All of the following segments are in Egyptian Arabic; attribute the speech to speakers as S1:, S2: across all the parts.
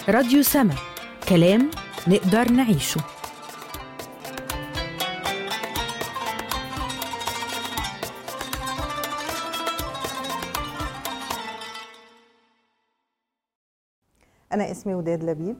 S1: راديو سما كلام نقدر نعيشه
S2: أنا اسمي وداد لبيب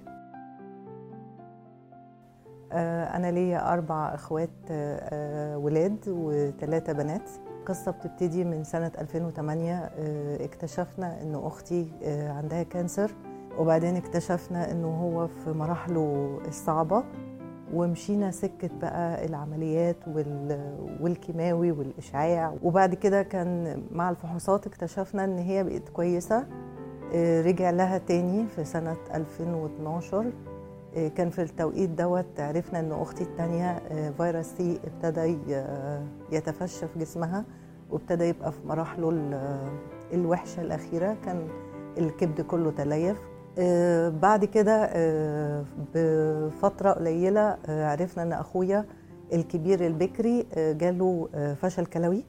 S2: آه، أنا ليا أربع إخوات آه، آه، ولاد وثلاثة بنات القصة بتبتدي من سنة 2008 آه، اكتشفنا إن أختي آه، عندها كانسر وبعدين اكتشفنا إنه هو في مراحله الصعبة ومشينا سكة بقى العمليات وال- والكيماوي والإشعاع وبعد كده كان مع الفحوصات اكتشفنا إن هي بقت كويسة آه، رجع لها تاني في سنة 2012 آه، كان في التوقيت دوت عرفنا ان اختي التانية آه، فيروس سي ابتدى ي- يتفشى في جسمها وابتدى يبقى في مراحله ال- الوحشة الأخيرة كان الكبد كله تليف آه، بعد كده آه، بفترة قليلة آه، عرفنا ان اخويا الكبير البكري آه، جاله آه، فشل كلوي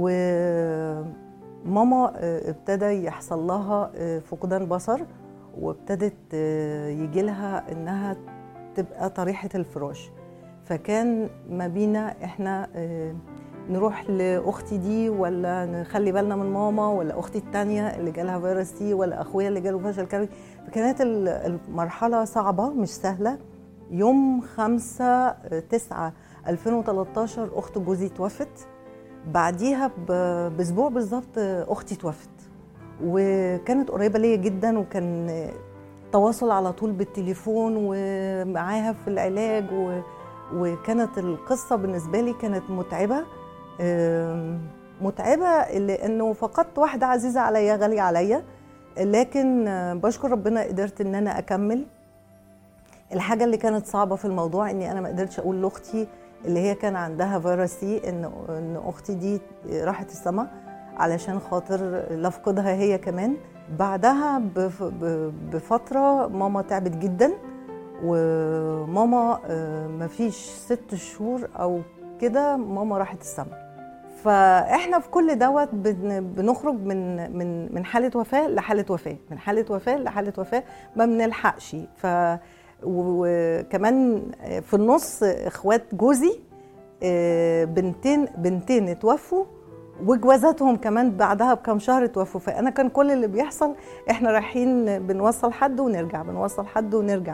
S2: وماما آه، ابتدى يحصل لها آه، فقدان بصر وابتدت يجي لها انها تبقى طريحه الفراش فكان ما بينا احنا آه، نروح لاختي دي ولا نخلي بالنا من ماما ولا اختي التانية اللي جالها فيروس سي ولا اخويا اللي جاله فشل كلوي فكانت ال- المرحله صعبه مش سهله يوم 5 9 2013 اخت جوزي توفت بعديها ب- باسبوع بالظبط اختي توفت وكانت قريبه ليا جدا وكان تواصل على طول بالتليفون ومعاها في العلاج و... وكانت القصه بالنسبه لي كانت متعبه آم، متعبه لانه فقدت واحده عزيزه عليا غاليه عليا لكن آه، بشكر ربنا قدرت ان انا اكمل الحاجه اللي كانت صعبه في الموضوع اني انا ما قدرتش اقول لاختي اللي هي كان عندها فيروس سي ان ان اختي دي راحت السما علشان خاطر لافقدها هي كمان بعدها بف- ب- بفتره ماما تعبت جدا وماما آه، مفيش ست شهور او كده ماما راحت السما فاحنا في كل دوت بن- بنخرج من من من حاله وفاه لحاله وفاه من حاله وفاه لحاله وفاه ما بنلحقش ف وكمان في النص اخوات جوزي آه، بنتين بنتين اتوفوا وجوازاتهم كمان بعدها بكام شهر اتوفوا فانا كان كل اللي بيحصل احنا رايحين بنوصل حد ونرجع بنوصل حد ونرجع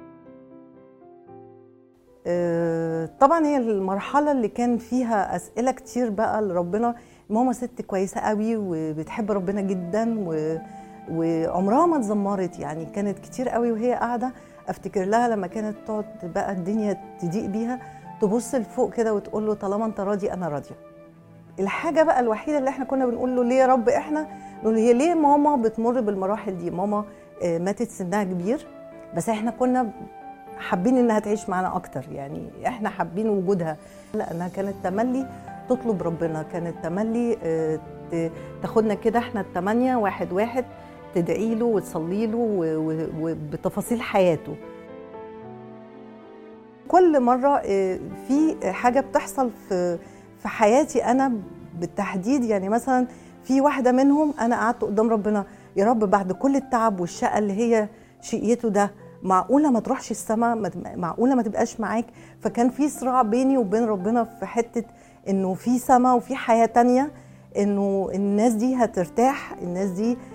S2: آه، طبعا هي المرحله اللي كان فيها اسئله كتير بقى لربنا ماما ست كويسه قوي وبتحب ربنا جدا و وعمرها ما اتذمرت يعني كانت كتير قوي وهي قاعده افتكر لها لما كانت تقعد بقى الدنيا تضيق بيها تبص لفوق كده وتقول له طالما انت راضي انا راضيه الحاجه بقى الوحيده اللي احنا كنا بنقول له ليه يا رب احنا نقول هي ليه ماما بتمر بالمراحل دي ماما آه، ماتت سنها كبير بس احنا كنا حابين انها تعيش معانا اكتر يعني احنا حابين وجودها لانها كانت تملي تطلب ربنا كانت تملي آه، ت- تاخدنا كده احنا التمانية واحد واحد تدعي له وتصلي له و- و- وبتفاصيل حياته كل مرة آه، في حاجة بتحصل في في حياتي أنا بالتحديد يعني مثلا في واحدة منهم أنا قعدت قدام ربنا يا رب بعد كل التعب والشقة اللي هي شقيته ده معقولة ما تروحش السما ما تب- معقولة ما تبقاش معاك فكان في صراع بيني وبين ربنا في حتة إنه في سما وفي حياة تانية إنه الناس دي هترتاح الناس دي